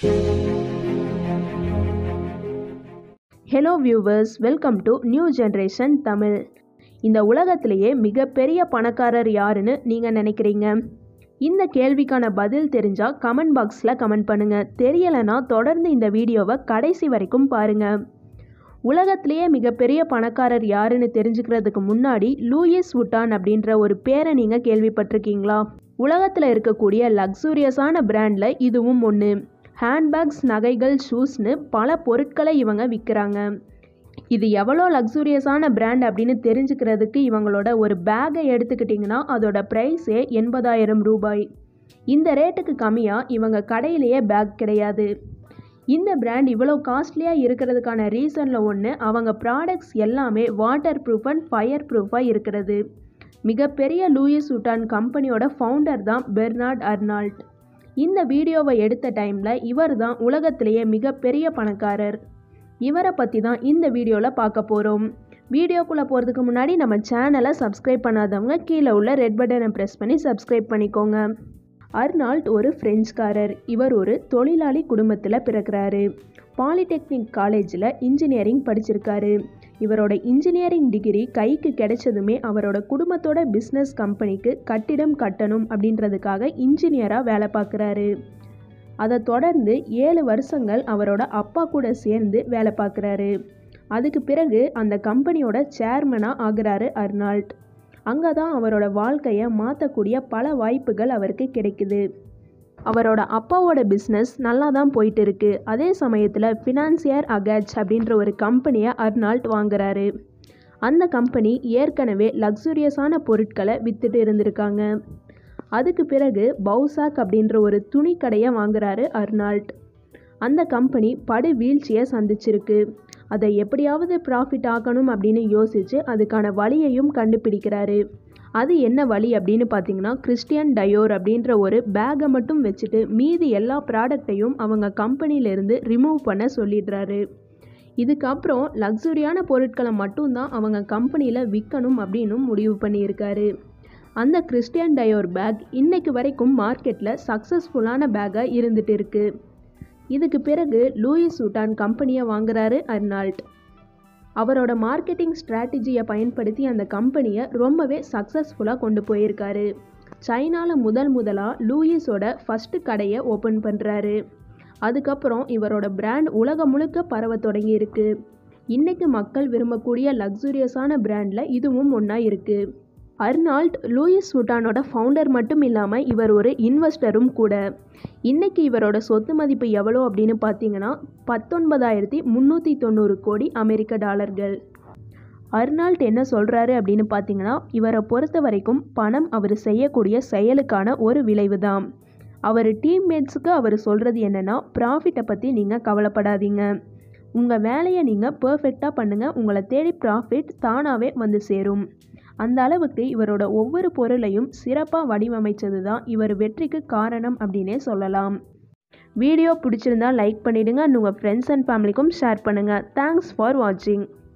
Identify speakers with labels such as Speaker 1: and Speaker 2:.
Speaker 1: hello viewers welcome to new generation Tamil இந்த உலகத்திலேயே மிகப்பெரிய பணக்காரர் யாருன்னு நீங்கள் நினைக்கிறீங்க இந்த கேள்விக்கான பதில் தெரிஞ்சால் கமெண்ட் பாக்ஸில் கமெண்ட் பண்ணுங்கள் தெரியலைன்னா தொடர்ந்து இந்த வீடியோவை கடைசி வரைக்கும் பாருங்கள் உலகத்திலேயே மிகப்பெரிய பணக்காரர் யாருன்னு தெரிஞ்சுக்கிறதுக்கு முன்னாடி லூயிஸ் வுட்டான் அப்படின்ற ஒரு பேரை நீங்கள் கேள்விப்பட்டிருக்கீங்களா உலகத்தில் இருக்கக்கூடிய லக்ஸூரியஸான பிராண்டில் இதுவும் ஒன்று ஹேண்ட்பேக்ஸ் நகைகள் ஷூஸ்னு பல பொருட்களை இவங்க விற்கிறாங்க இது எவ்வளோ லக்ஸூரியஸான பிராண்ட் அப்படின்னு தெரிஞ்சுக்கிறதுக்கு இவங்களோட ஒரு பேக்கை எடுத்துக்கிட்டிங்கன்னா அதோட ப்ரைஸே எண்பதாயிரம் ரூபாய் இந்த ரேட்டுக்கு கம்மியாக இவங்க கடையிலேயே பேக் கிடையாது இந்த பிராண்ட் இவ்வளோ காஸ்ட்லியாக இருக்கிறதுக்கான ரீசனில் ஒன்று அவங்க ப்ராடக்ட்ஸ் எல்லாமே வாட்டர் ப்ரூஃப் அண்ட் ஃபயர் ப்ரூஃபாக இருக்கிறது மிகப்பெரிய லூயிஸ் உட்டான் கம்பெனியோட ஃபவுண்டர் தான் பெர்னார்ட் அர்னால்ட் இந்த வீடியோவை எடுத்த டைமில் இவர் தான் உலகத்திலேயே மிகப்பெரிய பணக்காரர் இவரை பற்றி தான் இந்த வீடியோவில் பார்க்க போகிறோம் வீடியோக்குள்ளே போகிறதுக்கு முன்னாடி நம்ம சேனலை சப்ஸ்கிரைப் பண்ணாதவங்க கீழே உள்ள ரெட் பட்டனை ப்ரெஸ் பண்ணி சப்ஸ்கிரைப் பண்ணிக்கோங்க அர்னால்ட் ஒரு ஃப்ரெஞ்சுக்காரர் இவர் ஒரு தொழிலாளி குடும்பத்தில் பிறக்கிறாரு பாலிடெக்னிக் காலேஜில் இன்ஜினியரிங் படிச்சிருக்காரு இவரோட இன்ஜினியரிங் டிகிரி கைக்கு கிடைச்சதுமே அவரோட குடும்பத்தோட பிஸ்னஸ் கம்பெனிக்கு கட்டிடம் கட்டணும் அப்படின்றதுக்காக இன்ஜினியராக வேலை பார்க்குறாரு அதை தொடர்ந்து ஏழு வருஷங்கள் அவரோட அப்பா கூட சேர்ந்து வேலை பார்க்குறாரு அதுக்கு பிறகு அந்த கம்பெனியோட சேர்மனாக ஆகுறாரு அர்னால்ட் அங்கே தான் அவரோட வாழ்க்கையை மாற்றக்கூடிய பல வாய்ப்புகள் அவருக்கு கிடைக்குது அவரோட அப்பாவோட பிஸ்னஸ் நல்லா தான் போயிட்டு இருக்கு அதே சமயத்தில் ஃபினான்சியர் அகேட்ச் அப்படின்ற ஒரு கம்பெனியை அர்னால்ட் வாங்குறாரு அந்த கம்பெனி ஏற்கனவே லக்ஸூரியஸான பொருட்களை வித்துட்டு இருந்திருக்காங்க அதுக்கு பிறகு பவுசாக் அப்படின்ற ஒரு துணி கடையை வாங்குறாரு அர்னால்ட் அந்த கம்பெனி படு வீழ்ச்சியை சந்திச்சிருக்கு அதை எப்படியாவது ப்ராஃபிட் ஆக்கணும் அப்படின்னு யோசித்து அதுக்கான வழியையும் கண்டுபிடிக்கிறாரு அது என்ன வழி அப்படின்னு பார்த்தீங்கன்னா கிறிஸ்டியன் டயோர் அப்படின்ற ஒரு பேக்கை மட்டும் வச்சுட்டு மீதி எல்லா ப்ராடக்டையும் அவங்க கம்பெனியிலேருந்து ரிமூவ் பண்ண சொல்லிடுறாரு இதுக்கப்புறம் லக்ஸுரியான பொருட்களை மட்டும்தான் அவங்க கம்பெனியில் விற்கணும் அப்படின்னும் முடிவு பண்ணியிருக்காரு அந்த கிறிஸ்டியன் டயோர் பேக் இன்னைக்கு வரைக்கும் மார்க்கெட்டில் சக்ஸஸ்ஃபுல்லான பேக்காக இருந்துட்டு இருக்கு இதுக்கு பிறகு லூயிஸ் சூட்டான் கம்பெனியை வாங்குறாரு அர்னால்ட் அவரோட மார்க்கெட்டிங் ஸ்ட்ராட்டஜியை பயன்படுத்தி அந்த கம்பெனியை ரொம்பவே சக்ஸஸ்ஃபுல்லாக கொண்டு போயிருக்காரு சைனாவில் முதல் முதலாக லூயிஸோட ஃபஸ்ட்டு கடையை ஓப்பன் பண்ணுறாரு அதுக்கப்புறம் இவரோட பிராண்ட் உலகம் முழுக்க பரவ தொடங்கி இருக்கு இன்னைக்கு மக்கள் விரும்பக்கூடிய லக்ஸூரியஸான பிராண்டில் இதுவும் ஒன்றா இருக்குது அர்னால்ட் லூயிஸ் வுட்டானோட ஃபவுண்டர் மட்டும் இல்லாமல் இவர் ஒரு இன்வெஸ்டரும் கூட இன்னைக்கு இவரோட சொத்து மதிப்பு எவ்வளோ அப்படின்னு பார்த்தீங்கன்னா பத்தொன்பதாயிரத்தி முந்நூற்றி தொண்ணூறு கோடி அமெரிக்க டாலர்கள் அர்னால்ட் என்ன சொல்கிறாரு அப்படின்னு பார்த்தீங்கன்னா இவரை பொறுத்த வரைக்கும் பணம் அவர் செய்யக்கூடிய செயலுக்கான ஒரு விளைவு தான் அவர் டீம்மேட்ஸுக்கு அவர் சொல்கிறது என்னென்னா ப்ராஃபிட்டை பற்றி நீங்கள் கவலைப்படாதீங்க உங்கள் வேலையை நீங்கள் பர்ஃபெக்டாக பண்ணுங்கள் உங்களை தேடி ப்ராஃபிட் தானாகவே வந்து சேரும் அந்த அளவுக்கு இவரோட ஒவ்வொரு பொருளையும் சிறப்பாக வடிவமைச்சது தான் இவர் வெற்றிக்கு காரணம் அப்படின்னே சொல்லலாம் வீடியோ பிடிச்சிருந்தா லைக் பண்ணிவிடுங்க உங்கள் ஃப்ரெண்ட்ஸ் அண்ட் ஃபேமிலிக்கும் ஷேர் பண்ணுங்கள் தேங்க்ஸ் ஃபார் வாட்சிங்